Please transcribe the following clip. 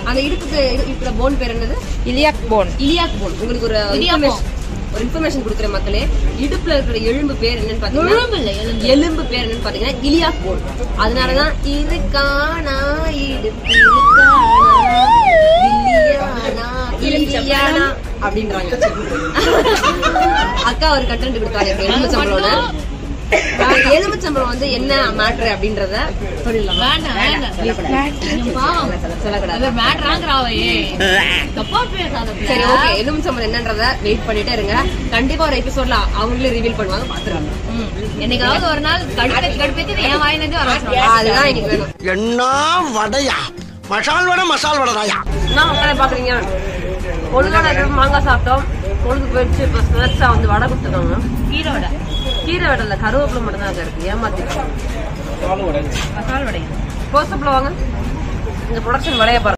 அந்த இடுப்புக்கு இருக்கிற போன் பேர் என்னது இலியாக் போன் இலியாக் போன் உங்களுக்கு ஒரு இடியாப்பம். information- ஒரு இன்ஃபர்மேஷன் கொடுக்குற மக்களே இடுப்புல இருக்கிற எலும்பு பேர் என்னன்னு பாத்தீங்கன்னா எலும்பு இல்ல, எலும்பு. எலும்பு பேர் என்னன்னு பாத்தீங்கன்னா இலியாக் போன் அதனாலதான் இதுக்கானா இடுப்பு இருக்கானா இல்லியானா இல்லியானா அப்படின்றாங்க அக்கா ஒரு கட்டண்ட் கொடுத்தாங்க இப்ப எலுமிச்சம்பழம்னு எலுமிச்சம்பழம் வந்து என்ன மேட்ரு அப்படின்றத சொல்லிடலாம் வேண்டாம் வேண்டாம் நீங்க பாவம் சொல்லக்கூடாது அது மேட்ராங்கிறாவையே தப்பா பேசாத சரி ஓகே எலுமிச்சம்பழம் என்னன்றத வெயிட் பண்ணிட்டே இருங்க கண்டிப்பா ஒரு எபிசோட்ல அவங்களே ரிவீல் பண்ணுவாங்க பாத்துருவாங்க ம். என்னைக்காவது ஒரு நாள் கடுப்பேத்தி கடுப்பேத்தி என் வாயிலிருந்து வர வச்சிருவாங்க. அதுதான் எனக்கு வேணும் என்ன வடையா மசால் வடை மசால் வடைதாயா என்ன மக்களே பாக்குறீங்க பொழுதோட இருக்கிற மாங்காய் சாப்பிட்டோம் பொழுது போயிடுச்சு இப்ப ஸ்நாக்ஸா வந்து வடை கொடுத்துருக்காங்க கீரோட கீரை வடை இல்ல கருவேப்பிலை மட்டும் தான் இருக்கு ஏமாத்தி மசால் வடை க்ளோஸ்அப்ல வாங்க இந்த ப்ரொடக்ஷன் வடைய பாருங்க